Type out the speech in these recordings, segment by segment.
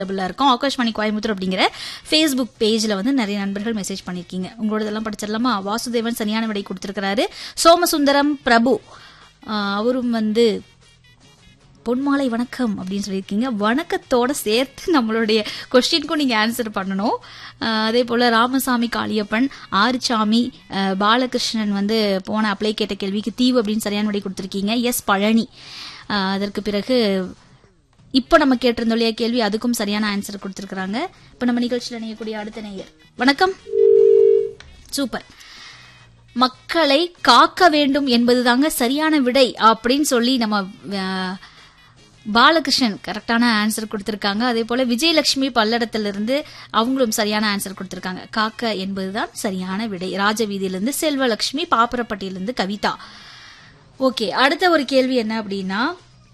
அவைலபிளா இருக்கும் ஆகாஷ்வாணி கோயம்புத்தூர் அப்படிங்கிற ஃபேஸ்புக் பேஜ்ல வந்து நிறைய நண்பர்கள் மெசேஜ் பண்ணிருக்கீங்க உங்களோடதெல்லாம் படிச்சிடலாமா வாசுதேவன் சரியான விடை கொடுத்திருக்கிறாரு சோமசுந்தரம் பிரபு ஆஹ் அவரும் வந்து பொன்மாலை வணக்கம் அப்படின்னு சொல்லியிருக்கீங்க வணக்கத்தோட சேர்த்து நம்மளுடைய கொஸ்டினுக்கும் நீங்க ஆன்சர் பண்ணணும் அஹ் அதே போல ராமசாமி காளியப்பன் ஆறுசாமி அஹ் பாலகிருஷ்ணன் வந்து போன அப்ளை கேட்ட கேள்விக்கு தீவு அப்படின்னு சரியான விடை கொடுத்திருக்கீங்க எஸ் பழனி அஹ் அதற்கு பிறகு இப்போ நம்ம கேட்டிருந்தோம் இல்லையா கேள்வி அதுக்கும் சரியான ஆன்சர் கொடுத்திருக்காங்க இப்போ நம்ம நிகழ்ச்சியில் இணையக்கூடிய அடுத்த நேயர் வணக்கம் சூப்பர் மக்களை காக்க வேண்டும் என்பதுதாங்க சரியான விடை அப்படின்னு சொல்லி நம்ம அஹ், பாலகிருஷ்ணன் கரெக்டான ஆன்சர் கொடுத்திருக்காங்க அதே போல விஜயலட்சுமி பல்லடத்திலிருந்து அவங்களும் சரியான ஆன்சர் கொடுத்திருக்காங்க காக்க என்பதுதான் சரியான விடை ராஜவீதியிலிருந்து செல்வலட்சுமி பாப்பரப்பட்டியிலிருந்து கவிதா ஓகே அடுத்த ஒரு கேள்வி என்ன அப்படின்னா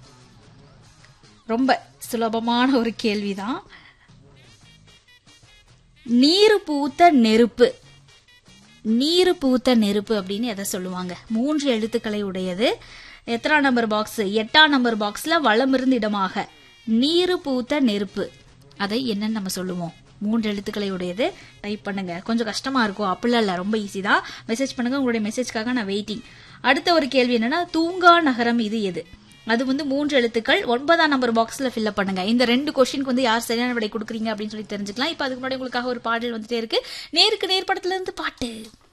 ரொம்ப சுலபமான ஒரு கேள்விதான் நீரு பூத்த நெருப்பு நீரு பூத்த நெருப்பு அப்படின்னு எதை சொல்லுவாங்க மூன்று எழுத்துக்களை உடையது எத்தனாம் நம்பர் பாக்ஸ் எட்டாம் நம்பர் பாக்ஸ்ல வளமிருந்து இடமாக நீரு பூத்த நெருப்பு அதை என்னன்னு நம்ம சொல்லுவோம் மூன்று எழுத்துக்களை உடையது டைப் பண்ணுங்க கொஞ்சம் கஷ்டமா இருக்கும் அப்படிலாம் இல்ல ரொம்ப ஈஸி தான் மெசேஜ் பண்ணுங்க உங்களுடைய மெசேஜ்க்காக நான் வெயிட்டிங் அடுத்த ஒரு கேள்வி என்னன்னா தூங்கா நகரம் இது எது அது வந்து மூன்று எழுத்துக்கள் ஒன்பதாம் நம்பர் பாக்ஸ்ல ஃபில்அப் பண்ணுங்க இந்த ரெண்டு கொஸ்டினுக்கு வந்து யார் சரியான விடை கொடுக்குறீங்க அப்படின்னு சொல்லி தெரிஞ்சுக்கலாம் இப்போ அதுக்கு முன்னாடி உங்களுக்காக ஒரு பாடல் வந்துட்டே இருக்கு நேருக்கு நேர் படத்துல இருந்து பாட்டு